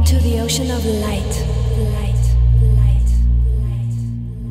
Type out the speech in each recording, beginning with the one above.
into the ocean of light. Light, light, light, light.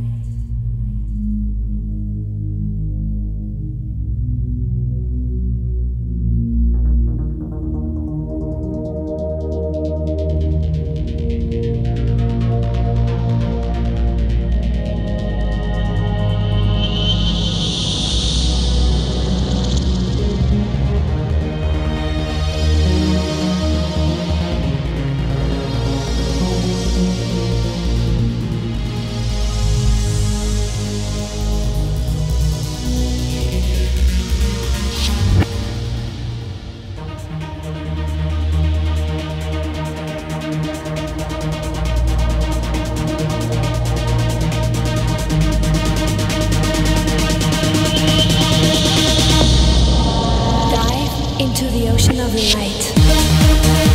Dive into the ocean of light.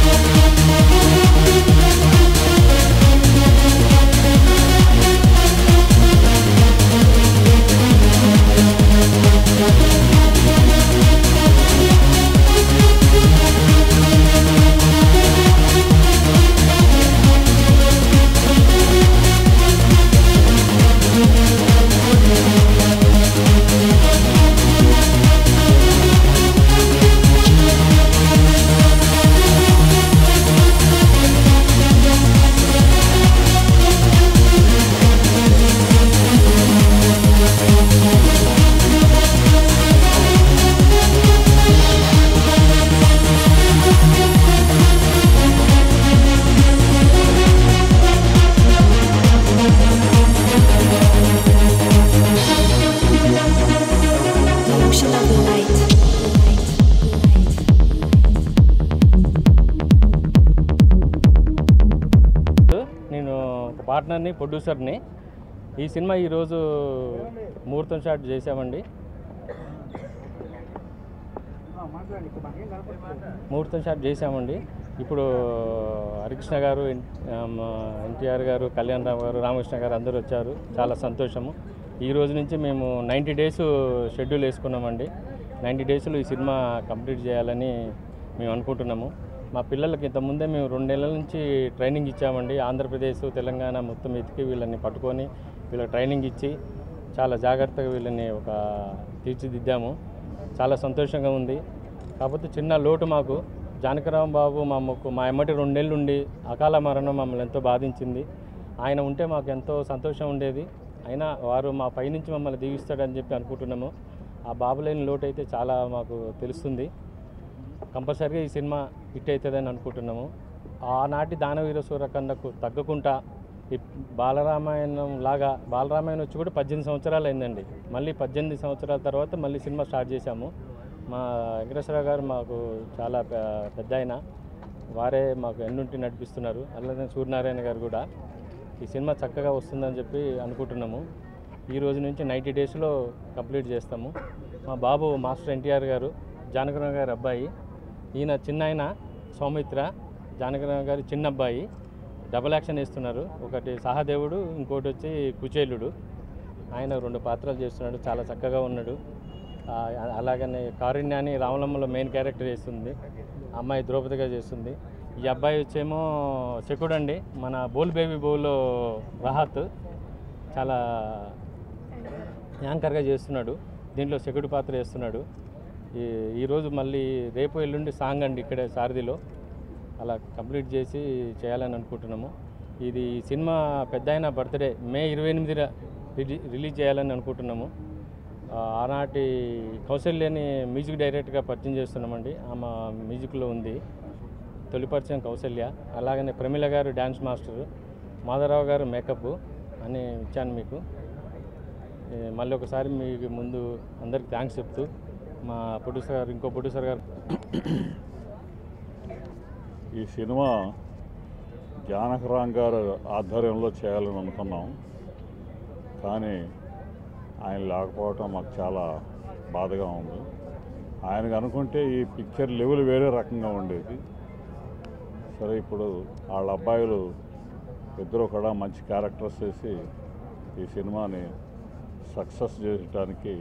The ocean of light. నేను ఒక పార్ట్నర్ని ప్రొడ్యూసర్ని ఈ cinema ఈరోజు ముహూర్తం shot చేసామండి ముహూర్తం షాట్ చేసామండి ఇప్పుడు హరికృష్ణ గారు ఎన్- ఆ, మా ఎన్టీఆర్ గారు కళ్యాణ్ రావు గారు రామకృష్ణ గారు అందరూ వచ్చారు చాలా సంతోషము ఈ రోజు నుంచి మేము నైంటీ డేస్ షెడ్యూల్ వేసుకున్నామండి నైంటీ డేస్లో ఈ సినిమా కంప్లీట్ చేయాలని మేము అనుకుంటున్నాము మా పిల్లలకి ఇంతకుముందే మేము రెండు నెలల నుంచి ట్రైనింగ్ ఇచ్చామండి ఆంధ్రప్రదేశ్ తెలంగాణ మొత్తం ఎతికి వీళ్ళని పట్టుకొని వీళ్ళకి ట్రైనింగ్ ఇచ్చి చాలా జాగ్రత్తగా వీళ్ళని ఒక తీర్చిదిద్దాము చాలా సంతోషంగా ఉంది కాకపోతే చిన్న లోటు మాకు జానకరాం బాబు మా మొక్కు మా ఎమ్మటి రెండు నెలలు ఉండి అకాల మరణం మమ్మల్ని ఎంతో బాధించింది ఆయన ఉంటే మాకు ఎంతో సంతోషం ఉండేది అయినా వారు మా పైనుంచి మమ్మల్ని దీవిస్తాడని చెప్పి అనుకుంటున్నాము ఆ బాబు లేని లోటు అయితే చాలా మాకు తెలుస్తుంది కంపల్సరీగా ఈ సినిమా హిట్ అవుతుందని అనుకుంటున్నాము ఆనాటి దానవీర సూరకండకు తగ్గకుండా ఈ బాలరామాయణం లాగా బాలరామాయణం వచ్చి కూడా పద్దెనిమిది సంవత్సరాలు అయిందండి మళ్ళీ పద్దెనిమిది సంవత్సరాల తర్వాత మళ్ళీ సినిమా స్టార్ట్ చేశాము మా వెంకటేశ్వర గారు మాకు చాలా పె- పెద్ద ఆయన వారే మాకు ఎన్నుంటి నడిపిస్తున్నారు అలాగే సూర్యనారాయణ గారు కూడా ఈ సినిమా చక్కగా వస్తుందని చెప్పి అనుకుంటున్నాము ఈ రోజు నుంచి నైంటీ డేస్లో కంప్లీట్ చేస్తాము మా బాబు మాస్టర్ ఎన్టీఆర్ గారు జానకరావు గారి అబ్బాయి ఈయన చిన్న ఆయన సౌమిత్ర జానకరావు గారి చిన్న అబ్బాయి డబల్ యాక్షన్ వేస్తున్నారు ఒకటి సహదేవుడు ఇంకోటి వచ్చి కుచేలుడు ఆయన రెండు పాత్రలు చేస్తున్నాడు చాలా చక్కగా ఉన్నాడు ఆ, అలాగనే కారుణ్యాన్ని రామలమ్మలో మెయిన్ క్యారెక్టర్ చేస్తుంది అమ్మాయి ద్రౌపదిగా చేస్తుంది ఈ అబ్బాయి వచ్చేమో శకుడు అండి మన బోల్ బేబీ బోలో రహత్ చాలా యాంకర్గా చేస్తున్నాడు దీంట్లో శకుడు పాత్ర చేస్తున్నాడు ఈ ఈరోజు మళ్ళీ రేపు ఎల్లుండి సాంగ్ అండి ఇక్కడే సారథిలో అలా కంప్లీట్ చేసి చేయాలని అనుకుంటున్నాము ఇది ఈ సినిమా పెద్ద ఆయన బర్త్డే మే ఇరవై ఎనిమిదిన రిలీ- రిలీజ్ చేయాలని అనుకుంటున్నాము ఆ, ఆనాటి కౌశల్యని మ్యూజిక్ డైరెక్ట్గా పరిచయం చేస్తున్నామండి ఆమె మ్యూజిక్లో ఉంది తొలి పరిచయం కౌశల్య అలాగనే ప్రమిళ గారు డ్యాన్స్ మాస్టర్ మాధవరావు గారు మేకప్ అని ఇచ్చాను మీకు ఏ, మళ్ళీ ఒకసారి మీకు ముందు అందరికి థ్యాంక్స్ చెప్తూ మా ప్రొడ్యూసర్ గారు ఇంకో ప్రొడ్యూసర్ గారు ఈ సినిమా జానకరాం గారు ఆధ్వర్యంలో చేయాలని అనుకున్నాం కానీ ఆయన లేకపోవటం మాకు చాలా బాధగా ఉంది ఆయనకు అనుకుంటే ఈ పిక్చర్ లెవెల్ వేరే రకంగా ఉండేది సరే ఇప్పుడు వాళ్ళ అబ్బాయిలు ఇద్దరు కూడా మంచి క్యారెక్టర్స్ చేసి ఈ సినిమాని సక్సెస్ చేయడానికి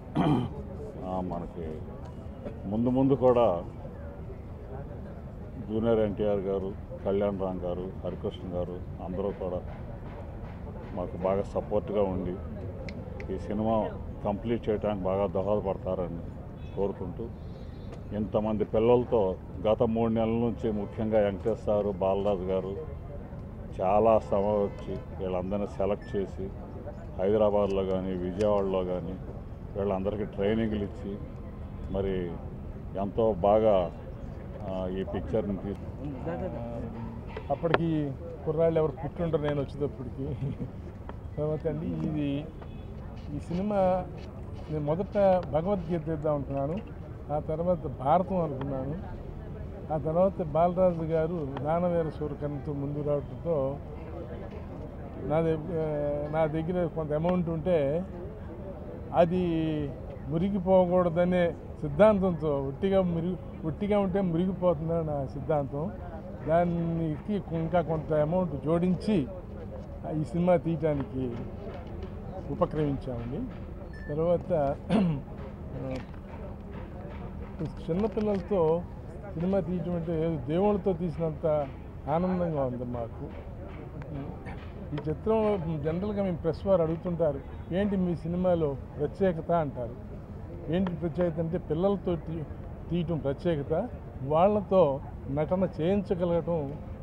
ఆ, మనకి ముందు ముందు కూడా జూనియర్ ఎన్టీఆర్ గారు కళ్యాణ్ రామ్ గారు హరికృష్ణ గారు అందరూ కూడా మాకు బాగా సపోర్ట్గా ఉండి ఈ సినిమా కంప్లీట్ చేయడానికి బాగా దోహదపడతారని కోరుకుంటూ ఇంతమంది పిల్లలతో గత మూడు నెలల నుంచి ముఖ్యంగా వెంకటేష్ సారు బాలరాజు గారు చాలా శ్రమ వచ్చి వీళ్ళందరినీ సెలెక్ట్ చేసి హైదరాబాద్లో కానీ విజయవాడలో కానీ వీళ్ళందరికీ ట్రైనింగ్లు ఇచ్చి మరి ఎంతో బాగా ఆ, ఈ పిక్చర్ని తీసు అప్పటికి కుర్రాళ్ళు ఎవరు పుట్టుంటారు నేను వచ్చేటప్పటికి తర్వాత అండి ఇది ఈ సినిమా నేను మొదట భగవద్గీత తీద్దాం అనుకున్నాను ఆ తర్వాత భారతం అనుకున్నాను ఆ తర్వాత బాలరాజు గారు నానవేర సూరకర్ణతో ముందు రావడంతో నా దగ్గర నా దగ్గర కొంత అమౌంట్ ఉంటే అది మురిగిపోకూడదనే సిద్ధాంతంతో ఒట్టిగా మురిగి ఒట్టిగా ఉంటే మురిగిపోతుందని నా సిద్ధాంతం దానికి ఇంకా కొంత అమౌంట్ జోడించి ఆ ఈ సినిమా తీయటానికి ఉపక్రమించామండి తర్వాత ఆ, చిన్నపిల్లలతో సినిమా తీయటం అంటే ఏదో దేవుళ్ళతో తీసినంత ఆనందంగా ఉంది మాకు ఈ చిత్రం జనరల్గా మేము ప్రెస్ వారు అడుగుతుంటారు ఏంటి మీ సినిమాలో ప్రత్యేకత అంటారు ఏంటి ప్రత్యేకత అంటే పిల్లలతో తీ తీయటం ప్రత్యేకత వాళ్ళతో నటన చేయించగలగటం